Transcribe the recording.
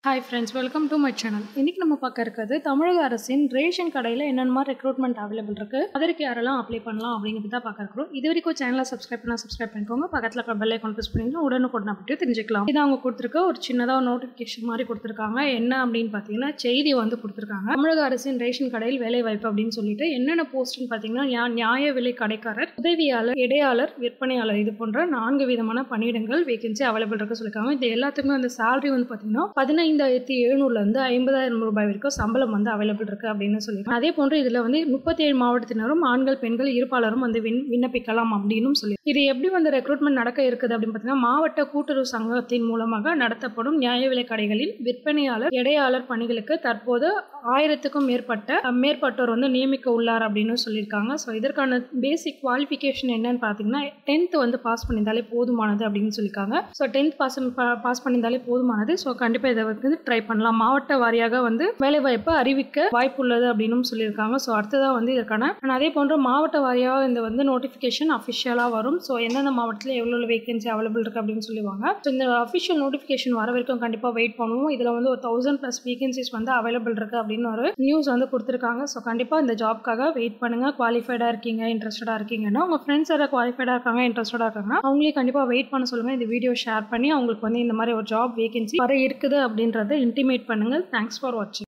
hi friends welcome to my channel இன்னைக்கு நம்ம பார்க்க இருக்கிறது தமிழக அரசின் ரேஷன் கடையில் என்னென்ன மாதிரி ரெக்ரூட்மெண்ட் அவைலபிள் இருக்கு அதற்கு யாரெல்லாம் அப்ளை பண்ணலாம் அப்படிங்கிறது தான் பார்க்க இருக்கிறோம் இது வரைக்கும் சேனலை சப்ஸ்கிரைப் பண்ணால் சப்ஸ்கிரைப் பண்ணிக்கோங்க பக்கத்தில் இருக்கிற பெல் ஐக்கான் ப்ரெஸ் பண்ணிங்கன்னா உடனுக்குடன் அப்படி தெரிஞ்சுக்கலாம் இது அவங்க கொடுத்துருக்க ஒரு சின்னதாக நோட்டிஃபிகேஷன் மாதிரி கொடுத்துருக்காங்க என்ன அப்படின்னு பார்த்தீங்கன்னா செய்தி வந்து கொடுத்துருக்காங்க தமிழக அரசின் ரேஷன் கடையில் வேலை வாய்ப்பு அப்படின்னு சொல்லிட்டு என்னென்ன போஸ்ட்னு பார்த்தீங்கன்னா ஞா- நியாய விலை கடைக்காரர் உதவியாளர் இடையாளர் விற்பனையாளர் இது போன்ற நான்கு விதமான பணியிடங்கள் வேகன்சி அவைலபிள் இருக்கு சொல்லியிருக்காங்க இது எல்லாத்துக்குமே அந்த salary வந்து பார்த்தீங்கன்னா பதினைந்தாயிரத்தி எழுநூறுல இருந்து ஐம்பதாயிரம் ரூபாய் வரைக்கும் சம்பளம் வந்து அவைலபிள் இருக்கு அப்படின்னு சொல்லியிருக்காங்க அதே போன்று இதுல வந்து முப்பத்தி ஏழு மாவட்டத்தினரும் ஆண்கள் பெண்கள் இருப்பாளரும் வந்து விண் விண்ணப்பிக்கலாம் அப்படின்னு சொல்லி இது எப்படி வந்து ரெக்ரூட்மெண்ட் நடக்க இருக்குது அப்படின்னு பார்த்தீங்கன்னா மாவட்ட கூட்டுறவு சங்கத்தின் மூலமாக நடத்தப்படும் நியாய விலை கடைகளில் விற்பனையாளர் இடையாளர் பணிகளுக்கு தற்போது ஆயிரத்துக்கும் மேற்பட்ட அஹ், மேற்பட்டோர் வந்து நியமிக்க உள்ளார் அப்படின்னு சொல்லியிருக்காங்க ஸோ இதற்கான பேசிக் குவாலிஃபிகேஷன் என்னன்னு பார்த்தீங்கன்னா டென்த் வந்து பாஸ் பண்ணியிருந்தாலே போதுமானது அப்படின்னு சொல்லியிருக்காங்க ஸோ டென்த் பாஸ் பாஸ் பண்ணியிருந்தாலே போதுமானது ஸோ கண்டிப்பாக இதை வந்து ட்ரை பண்ணலாம் மாவட்ட வாரியாக வந்து வேலைவாய்ப்பு அறிவிக்க வாய்ப்புள்ளது அப்படின்னு சொல்லியிருக்காங்க ஸோ அடுத்ததாக வந்து இதற்கான and அதே போன்று மாவட்ட வாரியாக இந்த வந்து நோட்டிஃபிகேஷன் அஃபிஷியலாக வரும் ஸோ எந்தெந்த மாவட்டத்தில் எவ்வளோ வேகன்சி அவைலபிள் இருக்குது அப்படின்னு சொல்லுவாங்க ஸோ இந்த அஃபிஷியல் நோட்டிஃபிகேஷன் வர வரைக்கும் கண்டிப்பாக வெயிட் பண்ணுவோம் இதில் வந்து ஒரு தௌசண்ட் ப்ளஸ் வேகன்சிஸ் வந்து அவைலபிள் இருக்குது அப்படின்னு ஒரு நியூஸ் வந்து கொடுத்துருக்காங்க ஸோ கண்டிப்பாக இந்த ஜாப்க்காக வெயிட் பண்ணுங்கள் குவாலிஃபைடாக இருக்கீங்க இன்ட்ரெஸ்டடாக இருக்கீங்கன்னா உங்கள் ஃப்ரெண்ட்ஸ் யாராவது குவாலிஃபைடாக இருக்காங்க இன்ட்ரெஸ்டடாக இருக்காங்கன்னா அவங்களே கண்டிப்பாக வெயிட் பண்ண சொல்லுங்கள் இந்த வீடியோ ஷேர் பண்ணி அவங்களுக்கு வந்து இந்த மாதிரி ஒரு ஜாப் வேகன்சி வர இருக்குது அப்படின்றத இன்டிமேட் பண்ணுங்கள் தேங்க்ஸ் ஃபார் வாட்சிங்